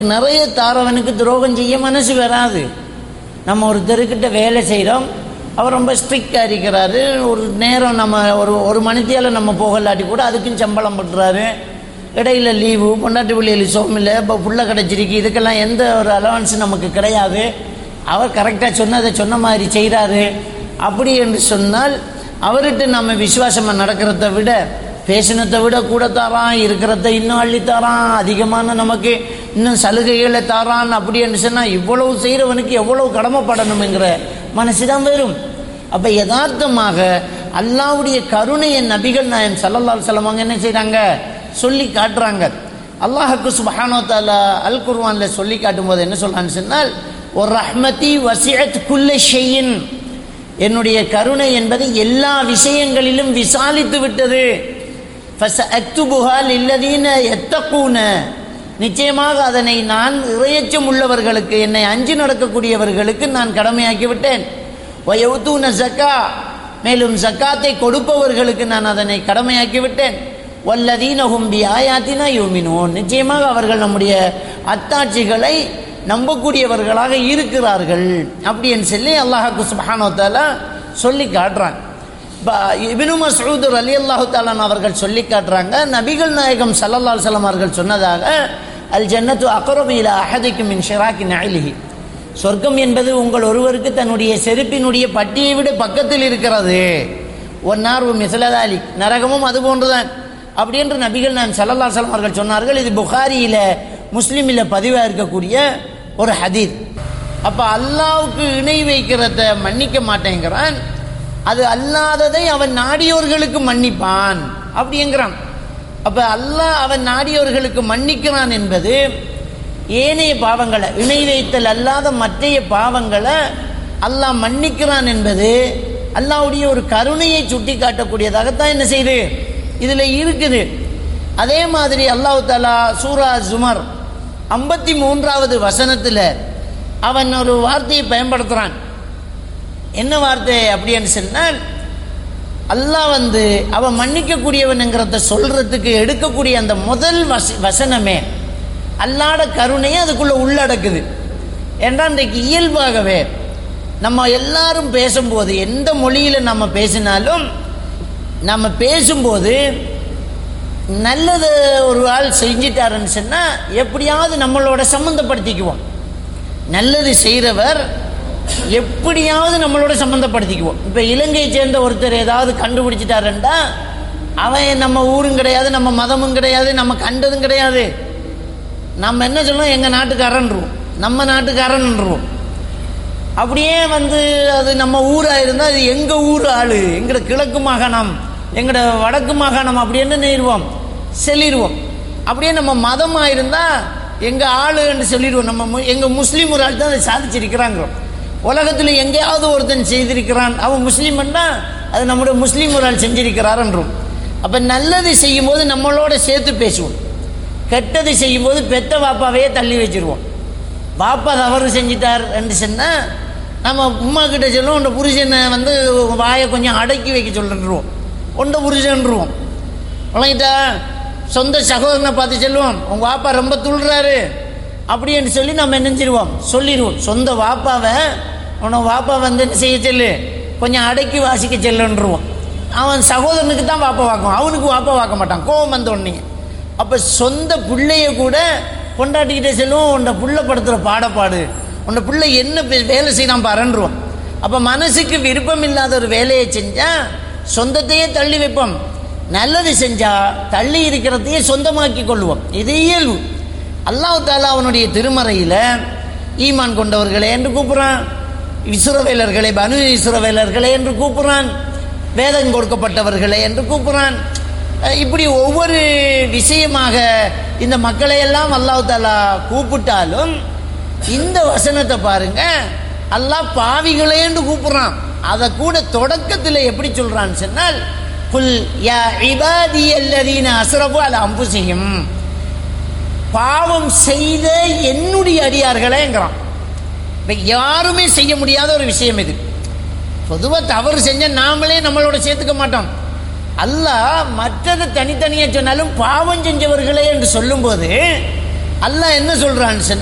நிறைய தாரவனுக்கு துரோகம் செய்ய மனசு வராது நம்ம ஒருத்தருக்கிட்ட வேலை செய்கிறோம் அவர் ரொம்ப ஸ்ட்ரிக்டாக இருக்கிறாரு ஒரு நேரம் நம்ம ஒரு ஒரு மணித்தியால் நம்ம போகலாட்டி கூட அதுக்கும் சம்பளம் பண்ணுறாரு இடையில லீவு பொண்டாட்டி பிள்ளைகள் சோமில்லை இப்போ புள்ள கிடச்சிருக்கு இதுக்கெல்லாம் எந்த ஒரு அலவன்ஸ் நமக்கு கிடையாது அவர் கரெக்டாக சொன்னதை சொன்ன மாதிரி செய்கிறாரு அப்படி என்று சொன்னால் அவர்கிட்ட நம்ம விசுவாசமாக நடக்கிறத விட பேசினத்தை விட கூட தாரான் இருக்கிறத இன்னும் அள்ளி தாரான் அதிகமான நமக்கு இன்னும் சலுகைகளை தாரான் அப்படி என்று சொன்னால் இவ்வளவு செய்கிறவனுக்கு எவ்வளவு கடமைப்படணுங்கிற மனசு தான் வரும் அப்போ யதார்த்தமாக அல்லாவுடைய கருணையை நபிகள் நாயம் சல்லல்லால் செல்லவங்க என்ன செய்கிறாங்க சொல்லி காட்டுறாங்க அல்லாஹுக்கு சுபஹானோ தாலா அல் குர்வானில் சொல்லி காட்டும்போது என்ன சொல்கிறான்னு சொன்னால் ஒரு ரஹ்மதி வசியத் குல்ல ஷெய்யின் என்னுடைய கருணை என்பது எல்லா விஷயங்களிலும் விசாலித்து விட்டது இல்லதீன எத்தக்கூன நிச்சயமாக அதனை நான் இறையச்சம் உள்ளவர்களுக்கு என்னை அஞ்சு நடக்கக்கூடியவர்களுக்கு நான் கடமையாக்கி விட்டேன் வயவுத்தூன ஜக்கா மேலும் ஜக்காத்தை கொடுப்பவர்களுக்கு நான் அதனை கடமையாக்கி விட்டேன் வல்லதீன ஹும்பி ஆயாத்தினா யோமினோன் நிச்சயமாக அவர்கள் நம்முடைய அத்தாட்சிகளை நம்பக்கூடியவர்களாக இருக்கிறார்கள் அப்படின்னு சொல்லி அல்லாஹாக்கு சுபஹானோத்தாலா சொல்லி காட்டுறாங்க இப்போ இபினு மசூத் அலி அல்லாஹு தாலான் அவர்கள் சொல்லி காட்டுறாங்க நபிகள் நாயகம் சல்லல்லால் சலம் அவர்கள் சொன்னதாக அல் ஜன்னத்து அக்கரபியில் அஹதிக்கும் மின் ஷிராக்கி நயலிஹி சொர்க்கம் என்பது உங்கள் ஒருவருக்கு தன்னுடைய செருப்பினுடைய பட்டியை விட பக்கத்தில் இருக்கிறது ஒன்னார் மிசலதாலி நரகமும் அது போன்றுதான் அப்படி என்று நபிகள் நான் சல்லல்லா சலம் அவர்கள் சொன்னார்கள் இது புகாரியில் முஸ்லீமில் பதிவாக இருக்கக்கூடிய ஒரு ஹதீத் அப்போ அல்லாவுக்கு இணை வைக்கிறத மன்னிக்க மாட்டேங்கிறான் அது அல்லாததை அவன் நாடியோர்களுக்கு மன்னிப்பான் அப்படிங்கிறான் அப்போ அல்லாஹ் அவன் நாடியோர்களுக்கு மன்னிக்கிறான் என்பது ஏனைய பாவங்களை இணை வைத்தல் அல்லாத மற்றைய பாவங்களை அல்லாஹ் மன்னிக்கிறான் என்பது அல்லாவுடைய ஒரு கருணையை சுட்டி காட்டக்கூடியதாகத்தான் என்ன செய்யுது இதில் இருக்குது அதே மாதிரி அல்லாஹு தாலா சூரா ஜுமர் ஐம்பத்தி மூன்றாவது வசனத்தில் அவன் ஒரு வார்த்தையை பயன்படுத்துகிறான் என்ன வார்த்தை அப்படின்னு சொன்னால் அல்லாஹ் வந்து அவன் மன்னிக்கக்கூடியவனுங்கிறத சொல்றதுக்கு எடுக்கக்கூடிய அந்த முதல் வச வசனமே அல்லாட கருணையை அதுக்குள்ளே உள்ளடக்குது ஏன்னா இன்றைக்கு இயல்பாகவே நம்ம எல்லாரும் பேசும்போது எந்த மொழியில் நம்ம பேசினாலும் நம்ம பேசும்போது நல்லது ஒரு ஆள் செஞ்சிட்டாருன்னு சொன்னால் எப்படியாவது நம்மளோட சம்மந்தப்படுத்திக்குவோம் நல்லது செய்கிறவர் எப்படியாவது நம்மளோட சம்மந்தப்படுத்திக்குவோம் இப்போ இலங்கையை சேர்ந்த ஒருத்தர் ஏதாவது கண்டுபிடிச்சிட்டாருண்டா அவன் நம்ம ஊரும் கிடையாது நம்ம மதமும் கிடையாது நம்ம கண்டதும் கிடையாது நம்ம என்ன சொல்லணும் எங்கள் நாட்டுக்காரன்ருவோம் நம்ம நாட்டுக்காரன்ருவோம் அப்படியே வந்து அது நம்ம ஊராக இருந்தால் அது எங்கள் ஊர் ஆள் எங்களோட கிழக்கு மாகாணம் எங்களோட வடக்கு மாகாணம் அப்படின்னு நேருவோம் சொல்லிடுவோம் அப்படியே நம்ம மதமாக இருந்தால் எங்கள் ஆளுன்னு சொல்லிடுவோம் நம்ம எங்கள் முஸ்லீம் ஒரு ஆள் தான் அதை சாதிச்சிருக்கிறாங்க உலகத்தில் எங்கேயாவது ஒருத்தன் செய்திருக்கிறான் அவன் முஸ்லீம்னா அது நம்முடைய முஸ்லீம் ஒரு ஆள் செஞ்சிருக்கிறாருன்றோம் அப்போ நல்லது செய்யும்போது நம்மளோட சேர்த்து பேசுவோம் கெட்டது செய்யும்போது பெத்த பாப்பாவையே தள்ளி வச்சிருவோம் பாப்பா தவறு செஞ்சிட்டார் என்று சொன்னால் நம்ம உமா கிட்ட சொல்லுவோம் உண்ட புருஷனை வந்து வாயை கொஞ்சம் அடக்கி வைக்க சொல்லுருவோம் உண்ட புருஷன்ருவோம் வழங்கிட்டா சொந்த சகோதரனை பார்த்து சொல்லுவோம் உங்கள் வாப்பா ரொம்ப துள்ளுறாரு அப்படின்னு சொல்லி நம்ம என்னஞ்சிருவோம் சொல்லிடுவோம் சொந்த வாப்பாவை உன வாப்பா வந்து என்ன செய்ய சொல்லு கொஞ்சம் அடக்கி வாசிக்க செல்லுன்றுவோம் அவன் சகோதரனுக்கு தான் வாப்பா வாக்கும் அவனுக்கு வாப்பா வாக்க மாட்டான் கோவம் வந்த உடனே அப்போ சொந்த பிள்ளைய கூட கொண்டாட்டிக்கிட்டே செல்லுவோம் உன்னை புள்ள படுத்துகிற பாடப்பாடு உன்னை பிள்ளை என்ன வேலை செய்யலாம் பாருன்றோம் அப்போ மனசுக்கு விருப்பம் இல்லாத ஒரு வேலையை செஞ்சால் சொந்தத்தையே தள்ளி வைப்போம் நல்லது செஞ்சால் தள்ளி இருக்கிறதையே சொந்தமாக்கி கொள்வோம் இது இயல்பு அல்லாஹ் தாலா அவனுடைய திருமறையில் ஈமான் கொண்டவர்களே என்று கூப்பிட்றான் இசுரவேலர்களே பனு இசுரவேலர்களே என்று கூப்பிட்றான் வேதம் கொடுக்கப்பட்டவர்களே என்று கூப்பிட்றான் இப்படி ஒவ்வொரு விஷயமாக இந்த மக்களை எல்லாம் அல்லாஹ் தாலா கூப்பிட்டாலும் இந்த வசனத்தை பாருங்க அல்லாஹ் பாவிகளேன்னு கூப்பிட்றான் அதை கூட தொடக்கத்தில் எப்படி சொல்றான்னு சொன்னால் குல் யா இபாதி அல்லதீன அஸ்ரபு அல அம்புசியும் பாவம் செய்த என்னுடைய அடியார்களேங்கிறான் இப்போ யாருமே செய்ய முடியாத ஒரு விஷயம் இது பொதுவாக தவறு செஞ்ச நாமளே நம்மளோட சேர்த்துக்க மாட்டோம் அல்லாஹ் மற்றதை தனித்தனியாக சொன்னாலும் பாவம் செஞ்சவர்களே என்று சொல்லும்போது அல்லாஹ் என்ன சொல்றான்னு சொன்னா